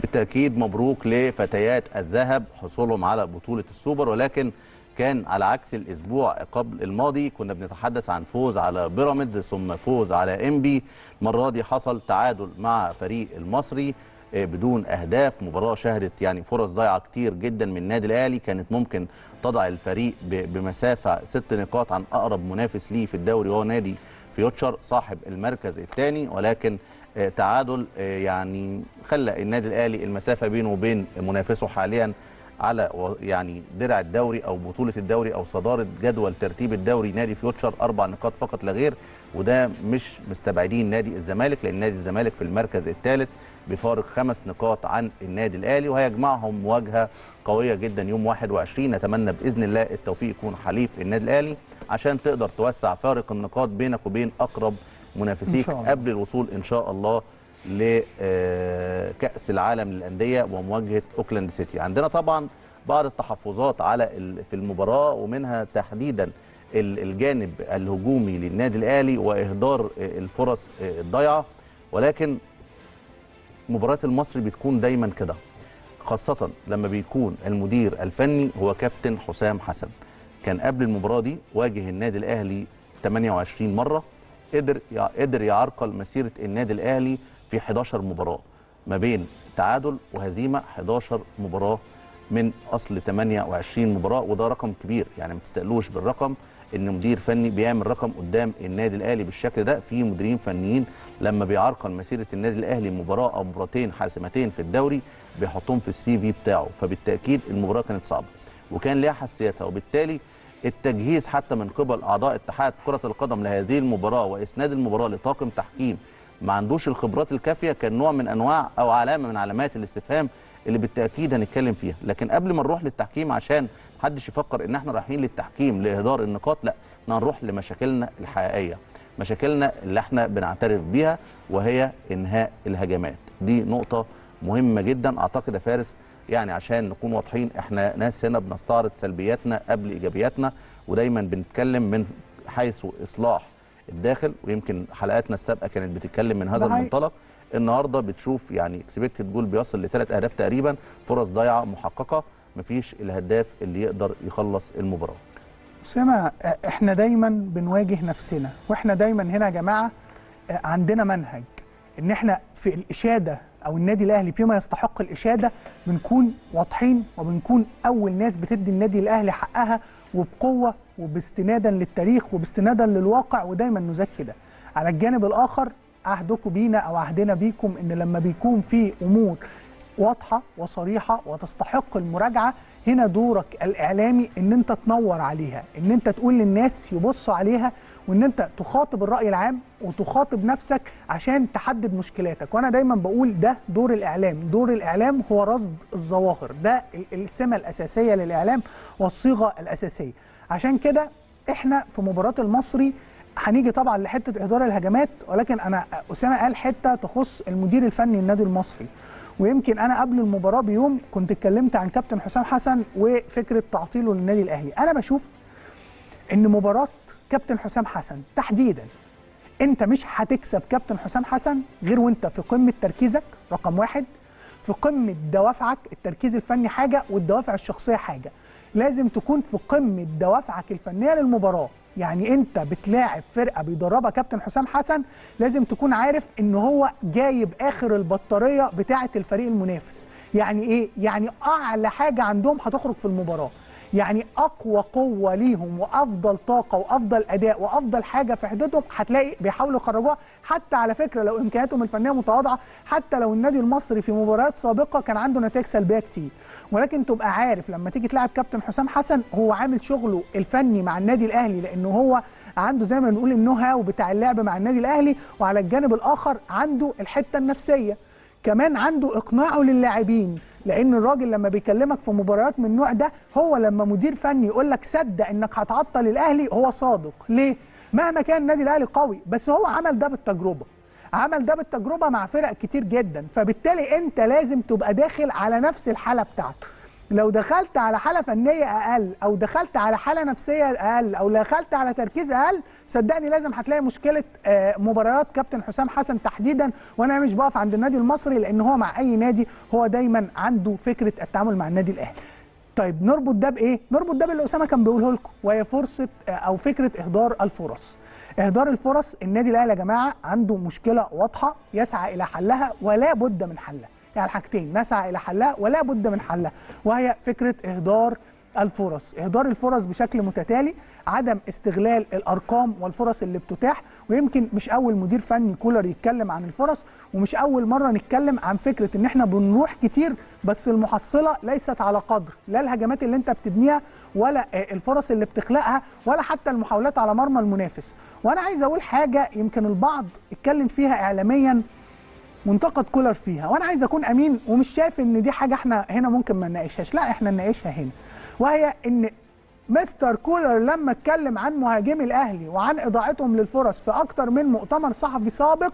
بالتاكيد مبروك لفتيات الذهب حصولهم على بطوله السوبر ولكن كان على عكس الاسبوع قبل الماضي كنا بنتحدث عن فوز على بيراميدز ثم فوز على انبي المره دي حصل تعادل مع فريق المصري بدون اهداف مباراه شهدت يعني فرص ضايعه كتير جدا من النادي الاهلي كانت ممكن تضع الفريق بمسافه ست نقاط عن اقرب منافس ليه في الدوري وهو نادي فيوتشر صاحب المركز الثاني ولكن تعادل يعني خلى النادي الاهلي المسافه بينه وبين منافسه حاليا على يعني درع الدوري او بطوله الدوري او صداره جدول ترتيب الدوري نادي فيوتشر اربع نقاط فقط لا غير وده مش مستبعدين نادي الزمالك لان نادي الزمالك في المركز الثالث بفارق خمس نقاط عن النادي الاهلي وهيجمعهم مواجهه قويه جدا يوم 21 نتمنى باذن الله التوفيق يكون حليف النادي الاهلي عشان تقدر توسع فارق النقاط بينك وبين اقرب منافسيك قبل الوصول ان شاء الله لكأس العالم للأندية ومواجهة أوكلاند سيتي عندنا طبعا بعض التحفظات على في المباراة ومنها تحديدا الجانب الهجومي للنادي الأهلي وإهدار الفرص الضايعة ولكن مباراة المصري بتكون دايما كده خاصة لما بيكون المدير الفني هو كابتن حسام حسن كان قبل المباراة دي واجه النادي الأهلي 28 مرة قدر قدر يعرقل مسيرة النادي الأهلي في 11 مباراة ما بين تعادل وهزيمة 11 مباراة من أصل 28 مباراة وده رقم كبير يعني ما تستقلوش بالرقم ان مدير فني بيعمل رقم قدام النادي الاهلي بالشكل ده في مديرين فنيين لما بيعرقل مسيره النادي الاهلي مباراه او مباراتين حاسمتين في الدوري بيحطهم في السي في بتاعه فبالتاكيد المباراه كانت صعبه وكان ليها حساسيتها وبالتالي التجهيز حتى من قبل اعضاء اتحاد كره القدم لهذه المباراه واسناد المباراه لطاقم تحكيم ما عندوش الخبرات الكافيه كان نوع من انواع او علامه من علامات الاستفهام اللي بالتاكيد هنتكلم فيها لكن قبل ما نروح للتحكيم عشان محدش يفكر ان احنا رايحين للتحكيم لاهدار النقاط لا احنا هنروح لمشاكلنا الحقيقيه مشاكلنا اللي احنا بنعترف بيها وهي انهاء الهجمات دي نقطه مهمه جدا اعتقد يا فارس يعني عشان نكون واضحين احنا ناس هنا بنستعرض سلبياتنا قبل ايجابياتنا ودايما بنتكلم من حيث اصلاح الداخل ويمكن حلقاتنا السابقه كانت بتتكلم من هذا المنطلق النهارده بتشوف يعني اكسبكتد جول بيصل لثلاث اهداف تقريبا فرص ضايعه محققه مفيش الهداف اللي يقدر يخلص المباراه اسامه احنا دايما بنواجه نفسنا واحنا دايما هنا يا جماعه عندنا منهج ان احنا في الاشاده او النادي الاهلي فيما يستحق الاشاده بنكون واضحين وبنكون اول ناس بتدي النادي الاهلي حقها وبقوه وباستنادا للتاريخ وباستنادا للواقع ودايما نزكي ده على الجانب الاخر عهدكم بينا او عهدنا بيكم ان لما بيكون في امور واضحه وصريحه وتستحق المراجعه هنا دورك الاعلامي ان انت تنور عليها ان انت تقول للناس يبصوا عليها وان انت تخاطب الراي العام وتخاطب نفسك عشان تحدد مشكلاتك وانا دايما بقول ده دور الاعلام دور الاعلام هو رصد الظواهر ده السمه الاساسيه للاعلام والصيغه الاساسيه عشان كده احنا في مباراه المصري هنيجي طبعا لحته اهدار الهجمات ولكن انا اسامه قال حته تخص المدير الفني النادي المصري ويمكن انا قبل المباراه بيوم كنت اتكلمت عن كابتن حسام حسن وفكره تعطيله للنادي الاهلي انا بشوف ان مباراه كابتن حسام حسن تحديدا انت مش هتكسب كابتن حسام حسن غير وانت في قمه تركيزك رقم واحد في قمه دوافعك التركيز الفني حاجه والدوافع الشخصيه حاجه لازم تكون في قمه دوافعك الفنيه للمباراه يعني انت بتلاعب فرقه بيدربها كابتن حسام حسن لازم تكون عارف ان هو جايب اخر البطاريه بتاعه الفريق المنافس يعني ايه يعني اعلى حاجه عندهم هتخرج في المباراه يعني اقوى قوه ليهم وافضل طاقه وافضل اداء وافضل حاجه في حدودهم هتلاقي بيحاولوا يخرجوها حتى على فكره لو امكانياتهم الفنيه متواضعه حتى لو النادي المصري في مباريات سابقه كان عنده نتائج سلبيه كتير ولكن تبقى عارف لما تيجي تلعب كابتن حسام حسن هو عامل شغله الفني مع النادي الاهلي لانه هو عنده زي ما بنقول النو هاو بتاع اللعب مع النادي الاهلي وعلى الجانب الاخر عنده الحته النفسيه كمان عنده اقناعه للاعبين لان الراجل لما بيكلمك في مباريات من النوع ده هو لما مدير فني يقول لك صدق انك هتعطل الاهلي هو صادق ليه مهما كان النادي الاهلي قوي بس هو عمل ده بالتجربه عمل ده بالتجربه مع فرق كتير جدا فبالتالي انت لازم تبقى داخل على نفس الحاله بتاعته لو دخلت على حاله فنيه اقل او دخلت على حاله نفسيه اقل او دخلت على تركيز اقل صدقني لازم هتلاقي مشكله آه، مباريات كابتن حسام حسن تحديدا وانا مش بقف عند النادي المصري لان هو مع اي نادي هو دايما عنده فكره التعامل مع النادي الاهلي طيب نربط ده بايه نربط ده باللي اسامه كان بيقوله لكم وهي فرصه آه، او فكره اهدار الفرص اهدار الفرص النادي الاهلي يا جماعه عنده مشكله واضحه يسعى الى حلها ولا بد من حلها يعني الحاجتين نسعى الى حلها ولا بد من حلها وهي فكره اهدار الفرص اهدار الفرص بشكل متتالي عدم استغلال الارقام والفرص اللي بتتاح ويمكن مش اول مدير فني كولر يتكلم عن الفرص ومش اول مره نتكلم عن فكره ان احنا بنروح كتير بس المحصله ليست على قدر لا الهجمات اللي انت بتبنيها ولا آه، الفرص اللي بتخلقها ولا حتى المحاولات على مرمى المنافس وانا عايز اقول حاجه يمكن البعض اتكلم فيها اعلاميا منتقد كولر فيها وانا عايز اكون امين ومش شايف ان دي حاجه احنا هنا ممكن ما نناقشهاش لا احنا نناقشها هنا وهي ان مستر كولر لما اتكلم عن مهاجمي الاهلي وعن اضاعتهم للفرص في اكتر من مؤتمر صحفي سابق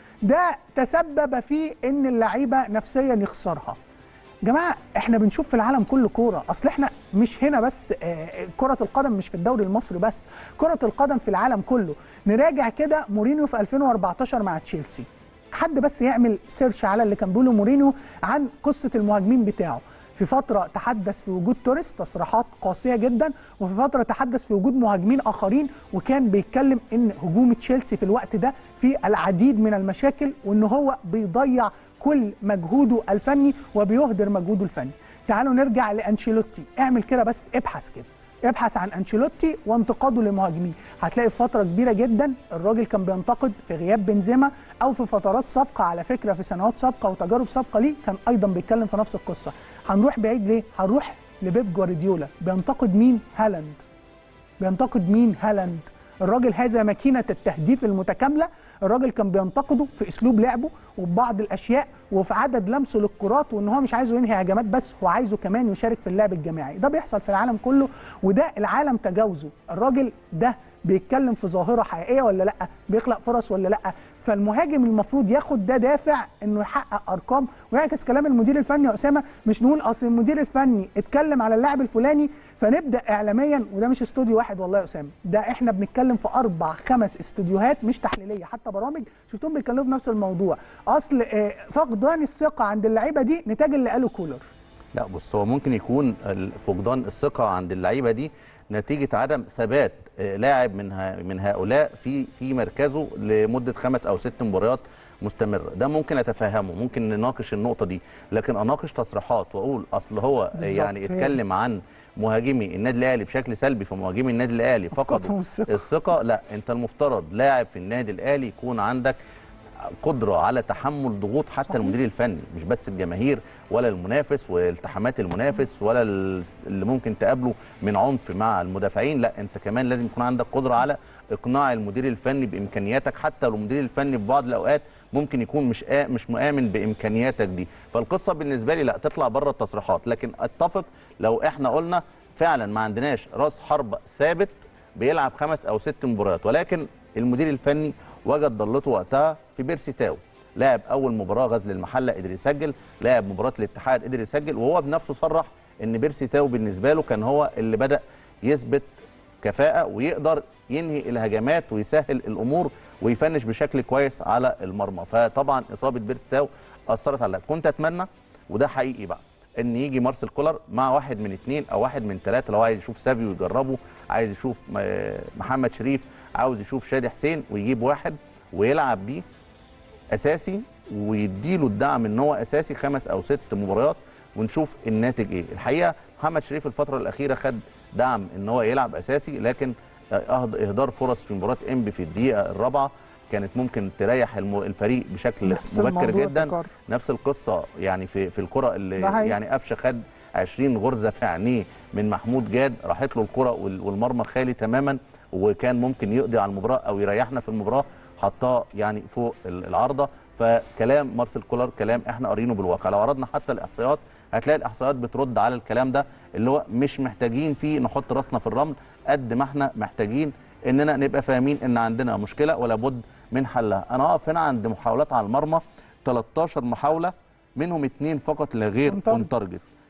ده تسبب في ان اللعيبه نفسيا يخسرها جماعه احنا بنشوف في العالم كله كوره اصل احنا مش هنا بس آه، كره القدم مش في الدوري المصري بس كره القدم في العالم كله نراجع كده مورينيو في 2014 مع تشيلسي حد بس يعمل سيرش على اللي كان بيقوله مورينيو عن قصه المهاجمين بتاعه في فتره تحدث في وجود توريس تصريحات قاسيه جدا وفي فتره تحدث في وجود مهاجمين اخرين وكان بيتكلم ان هجوم تشيلسي في الوقت ده في العديد من المشاكل وان هو بيضيع كل مجهوده الفني وبيهدر مجهوده الفني تعالوا نرجع لانشيلوتي اعمل كده بس ابحث كده ابحث عن انشيلوتي وانتقاده لمهاجميه هتلاقي في فتره كبيره جدا الراجل كان بينتقد في غياب بنزيما او في فترات سابقه على فكره في سنوات سابقه وتجارب سابقه ليه كان ايضا بيتكلم في نفس القصه هنروح بعيد ليه هنروح لبيب جوارديولا بينتقد مين هالاند بينتقد مين هالاند الراجل هذا ماكينة التهديف المتكاملة الراجل كان بينتقده في اسلوب لعبه وبعض الاشياء وفي عدد لمسه للكرات وان هو مش عايزه ينهي هجمات بس هو عايزه كمان يشارك في اللعب الجماعي ده بيحصل في العالم كله وده العالم تجاوزه الراجل ده بيتكلم في ظاهرة حقيقية ولا لا بيخلق فرص ولا لا فالمهاجم المفروض ياخد ده دافع انه يحقق ارقام ويعكس كلام المدير الفني يا اسامه مش نقول اصل المدير الفني اتكلم على اللاعب الفلاني فنبدا اعلاميا وده مش استوديو واحد والله يا اسامه ده احنا بنتكلم في اربع خمس استوديوهات مش تحليليه حتى برامج شفتهم بيتكلموا في نفس الموضوع اصل آه، فقدان الثقه عند اللعيبه دي نتاج اللي قاله كولر لا بص هو ممكن يكون ال- فقدان الثقه عند اللعيبه دي نتيجه عدم ثبات آه، لاعب من ها- من هؤلاء في في مركزه لمده خمس او ست مباريات مستمره ده ممكن اتفهمه ممكن نناقش النقطه دي لكن اناقش تصريحات واقول اصل هو بالظبط، يعني هي اتكلم عن مهاجمي النادي الاهلي بشكل سلبي فمهاجمي النادي الاهلي أفقدهم فقدوا الثقة. الثقه لا انت المفترض لاعب في النادي الاهلي يكون عندك قدره على تحمل ضغوط حتى صحيح. المدير الفني مش بس الجماهير ولا المنافس والتحامات المنافس ولا ال- اللي ممكن تقابله من عنف مع المدافعين لا انت كمان لازم يكون عندك قدره على اقناع المدير الفني بامكانياتك حتى لو المدير الفني في بعض الاوقات ممكن يكون مش آ... مش مؤمن بامكانياتك دي فالقصه بالنسبه لي لا تطلع بره التصريحات لكن اتفق لو احنا قلنا فعلا ما عندناش راس حربه ثابت بيلعب خمس او ست مباريات ولكن المدير الفني وجد ضلته وقتها في بيرسي تاو لاعب اول مباراه غزل المحله قدر يسجل لاعب مباراه الاتحاد قدر يسجل وهو بنفسه صرح ان بيرسي تاو بالنسبه له كان هو اللي بدا يثبت كفاءه ويقدر ينهي الهجمات ويسهل الامور ويفنش بشكل كويس على المرمى فطبعا اصابه بيرسي تاو اثرت على كنت اتمنى وده حقيقي بقى ان يجي مارسيل كولر مع واحد من اثنين او واحد من ثلاثه لو عايز يشوف سافيو يجربه عايز يشوف م- محمد شريف عاوز يشوف شادي حسين ويجيب واحد ويلعب بيه اساسي ويديله الدعم ان هو اساسي خمس او ست مباريات ونشوف الناتج ايه الحقيقه محمد شريف الفتره الاخيره خد دعم ان هو يلعب اساسي لكن أهد- اهدار فرص في مباراه انبي في الدقيقه الرابعه كانت ممكن تريح الم- الفريق بشكل نفس مبكر الموضوع جدا تكرر. نفس القصه يعني في في الكره اللي ده حقيقي. يعني قفشه خد 20 غرزه في عينيه من محمود جاد راحت له الكره وال- والمرمى خالي تماما وكان ممكن يقضي على المباراه او يريحنا في المباراه حطاه يعني فوق ال- العارضه فكلام مارسيل كولر كلام احنا قارينه بالواقع لو عرضنا حتى الاحصائيات هتلاقي الاحصائيات بترد على الكلام ده اللي هو مش محتاجين فيه نحط راسنا في الرمل قد ما احنا محتاجين اننا نبقى فاهمين ان عندنا مشكله ولا بد من حلها انا اقف هنا عند محاولات على المرمى 13 محاوله منهم اثنين فقط لا غير On target. اون تارجت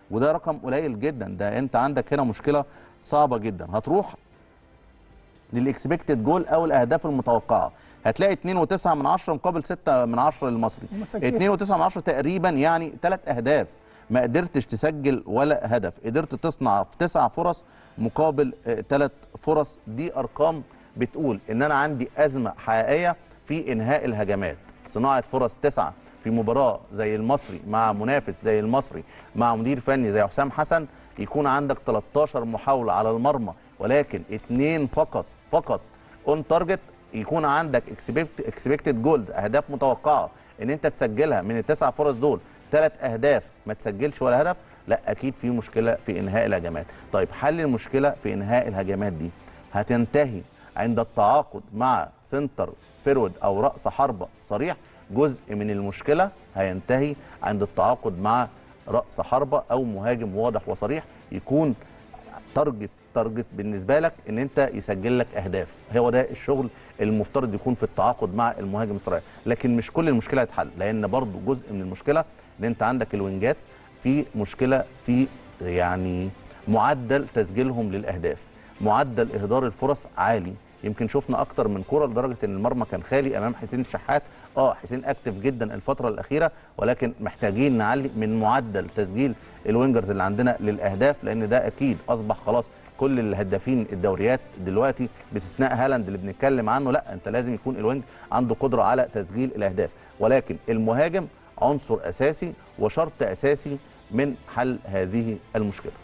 وده رقم قليل جدا ده انت عندك هنا مشكله صعبه جدا هتروح للاكسبكتد جول او الاهداف المتوقعه هتلاقي 2.9 من 10 مقابل 6 من 10 للمصري مساكين. 2.9 من 10 تقريبا يعني ثلاث اهداف ما قدرتش تسجل ولا هدف قدرت تصنع في تسع فرص مقابل ثلاث فرص دي ارقام بتقول ان انا عندي ازمه حقيقيه في انهاء الهجمات صناعه فرص تسعه في مباراه زي المصري مع منافس زي المصري مع مدير فني زي حسام حسن يكون عندك 13 محاوله على المرمى ولكن اثنين فقط فقط اون تارجت يكون عندك اكسبكتد جولد اهداف متوقعه ان انت تسجلها من التسع فرص دول ثلاث اهداف ما تسجلش ولا هدف لا اكيد في مشكله في انهاء الهجمات طيب حل المشكله في انهاء الهجمات دي هتنتهي عند التعاقد مع سنتر فيرود او راس حربه صريح جزء من المشكله هينتهي عند التعاقد مع راس حربه او مهاجم واضح وصريح يكون تارجت تارجت بالنسبه لك ان انت يسجل لك اهداف هو ده الشغل المفترض يكون في التعاقد مع المهاجم الصريح لكن مش كل المشكله هتحل لان برضو جزء من المشكله ان انت عندك الوينجات في مشكله في يعني معدل تسجيلهم للاهداف معدل اهدار الفرص عالي يمكن شفنا اكتر من كره لدرجه ان المرمى كان خالي امام حسين الشحات اه حسين اكتف جدا الفتره الاخيره ولكن محتاجين نعلي من معدل تسجيل الوينجرز اللي عندنا للاهداف لان ده اكيد اصبح خلاص كل الهدافين الدوريات دلوقتي باستثناء هالاند اللي بنتكلم عنه لا انت لازم يكون الوينج عنده قدره على تسجيل الاهداف ولكن المهاجم عنصر اساسي وشرط اساسي من حل هذه المشكله